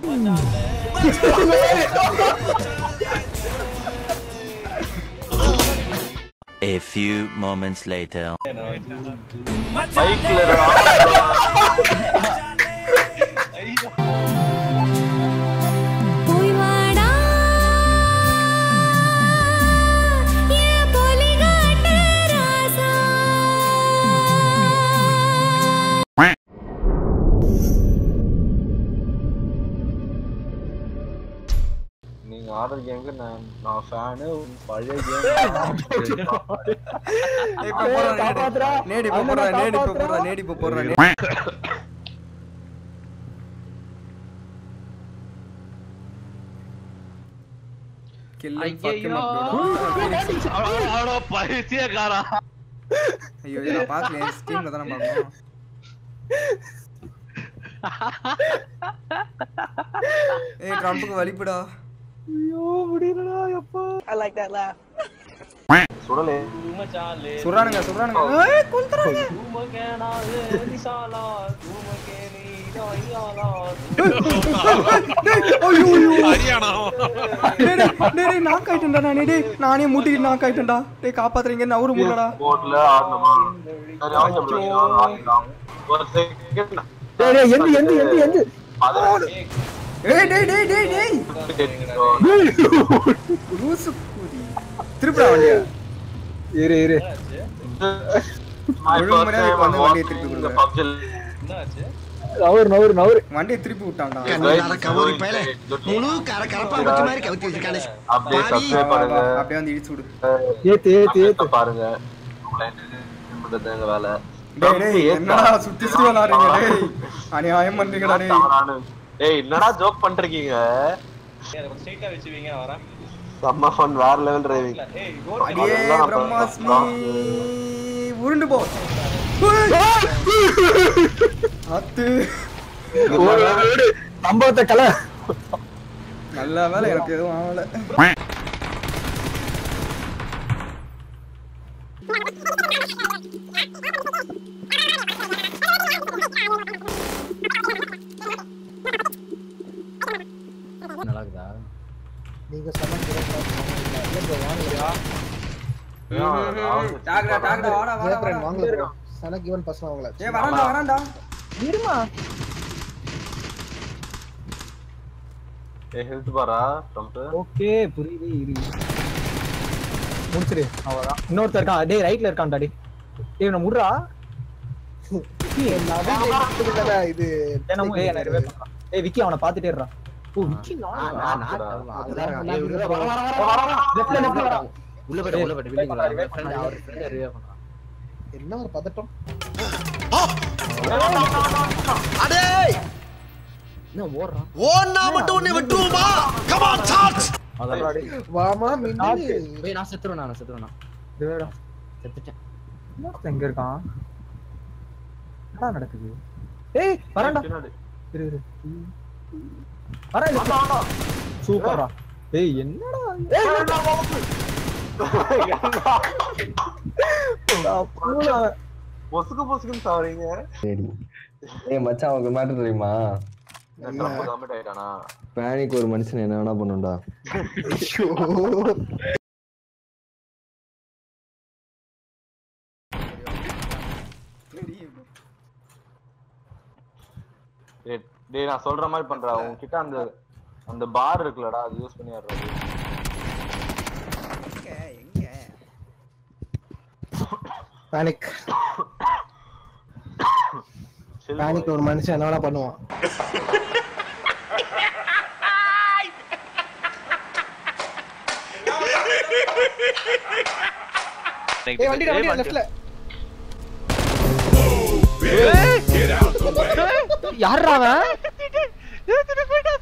A few moments later. பைக்ல போய் வாடா என் பொலிகாட்ட ராசா நீங்க ஆர்டர் கேம்க்கு நான் நான் ஃபேனு பழைய கேம் இப்ப போடுறா, நேடி. நேடி இப்ப போடுறா, நேடி இப்ப போடுறா, நேடி இப்ப போடுறா, நேடி. Kill him, fuck him up, bro. பைத்தியக்காரா ஐயோ இதை நான் பார்க்கலையே, Steamல தானே பார்க்கணும். ஏய் ட்ரம்புக்கு வலிப்புடா சுடலே சுடுறானுங்க சுடுறானுங்க ஏய், கொல்றானுங்க. டேய், ஐயோ, ஐயோ. டேய், டேய், டேய், டேய், knock ஆயிட்டேன்டா நானே, டேய். நானே முட்டிக்கிட்டு knock ஆயிட்டேன்டா. டேய், காப்பாத்துறீங்க நவரு முடியலடா போட்ல ஆடணுமா சரி அவசரம் இல்லை, ஆடலாம். ஒரு செகண்ட் டேய் டேய் எந்து எந்து எந்து எந்து ஏய் டேய் டேய் டேய் டேய் லூசு கூதி திருப்பிடா வண்டியா இரு இரு ஒழுங்கு முறையா இப்ப வந்து வண்டியை திருப்பி கொடுங்க. நவரு நவரு நவரு வண்டியை திருப்பி விட்டான்டா முழு கர கரப்பா பச்சை மாதிரி கவுத்தி வச்சிருக்கானே அப்படியே சப்ஸ்கிரைப் பண்ணுங்க அப்படியே வந்து இடிச்சு விடு ஏத்து ஏத்து ஏத்து பாருங்க உங்களை entertain பண்றது எங்க வேலை டேய் டேய் என்னடா சுத்தி சுத்தி விளாடுறீங்க டேய் அநியாயம் பண்றீங்கடா டேய் நானு- ஏய் என்னடா ஜோக் பண்றீங்க செம்ம ஃபன் வேற லெவல் டிரைவிங் அடியே பிரம்மாஸ்மி உருண்டு போ அத்து ஓடு, ஓடு. சம்பவத்தை கலை நல்ல வேலை எனக்கு எதுவும் ஆகல டாக்டா டாக்டா வாடா வாடா வாடா சனக்கு இவன் பசங்க அவங்கள ஏய் வரான்டா வரான்டா இருமா ஏய் ஹெல்த் பாரா ட்ரம்ப் ஓகே புரியுது இரு முடிச்சிரு அவ்வளவுதான் இன்னொருத்தர் இருக்கான் டேய் ரைட்ல இருக்கான்டா டேய் டேய் நான் முடுறா இது என்னமோ ஏய் நான் ரிவைவ் பண்றான் ஏய் விக்கி அவனை பாத்துட்டே இருடா ஓ விக்கி நான் லெஃப்ட்ல லெஃப்ட்ல வரா உள்ள போய்ட்டு உள்ள போய்ட்டு பில்டிங் அவர் ஃப்ரெண்ட் ரிவைவ் பண்றான் என்ன ஒரு பதட்டம் அடேய் என்ன ஓடுறான் ஓடுனா மட்டும் உன்னை விட்டுருமா கம் ஆன் சார்ஜ் வாமா மின்னி டேய் நான் செத்துறேன் நான் செத்துறேன் ரிவைடா செத்துட்டேன் இன்னொருத்தன் எங்க இருக்கான் என்ன நடக்குது ஏய் வரேன்டா இரு இரு வரேன் சூப்பரா ஏய் என்னடா பொசுக்கு பொசுக்குன்னு சாவறீங்க சரி ஏய் மச்சான் அவனுக்கு மேட்டர் தெரியுமா ட்ரம்ப் கமிட் ஆயிட்டானா பேனிக் ஒரு மனுஷன் என்ன வேணா பண்ணுண்டா டேய் டேய் நான் சொல்ற மாதிரி பண்றா உன்கிட்ட அந்த அந்த பார் இருக்குலடா அது யூஸ் பண்ணி ஆடுறது பேனிக் பேனிக் ஒரு மனுஷன் என்ன வேணா பண்ணுவான் ஏய் வண்டி வண்டி லெஃப்ட்ல யாரா அவன்